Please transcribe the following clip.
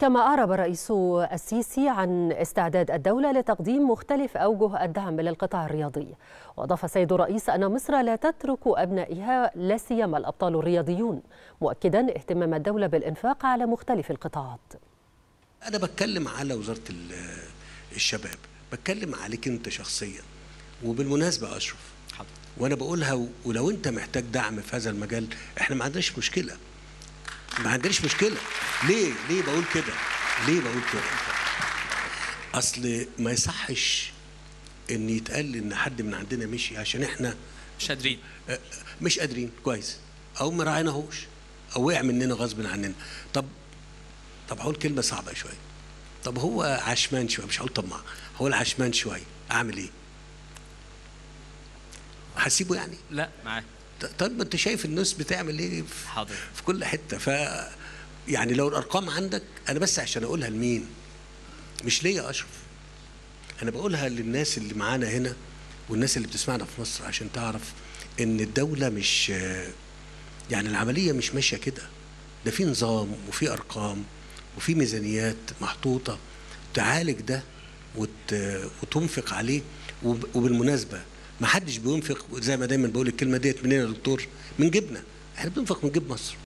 كما أعرب الرئيس السيسي عن استعداد الدولة لتقديم مختلف أوجه الدعم للقطاع الرياضي وأضاف السيد الرئيس أن مصر لا تترك أبنائها لا سيما الأبطال الرياضيون مؤكدا اهتمام الدولة بالإنفاق على مختلف القطاعات أنا بتكلم على وزارة الشباب بتكلم عليك أنت شخصيا وبالمناسبة أشرف حاضر. وأنا بقولها ولو أنت محتاج دعم في هذا المجال إحنا ما عندناش مشكلة ما عندناش مشكله ليه ليه بقول كده ليه بقول كده اصل ما يصحش ان يتقال ان حد من عندنا مشي عشان احنا مش قادرين مش قادرين كويس او ما راعيناهوش او وقع مننا غصب عننا طب طب هقول كلمه صعبه شويه طب هو عشمان شويه مش هقول طماع هقول عشمان شويه اعمل ايه هسيبه يعني لا معاك طيب ما انت شايف الناس بتعمل ايه في, حاضر. في كل حته ف يعني لو الارقام عندك انا بس عشان اقولها لمين مش ليا اشرف انا بقولها للناس اللي معانا هنا والناس اللي بتسمعنا في مصر عشان تعرف ان الدوله مش يعني العمليه مش ماشيه كده ده في نظام وفي ارقام وفي ميزانيات محطوطه تعالج ده وت... وتنفق عليه وب... وبالمناسبه ما حدش بينفق زي ما دايما بقول الكلمه ديت منين يا دكتور من جبنا احنا بننفق من جيب مصر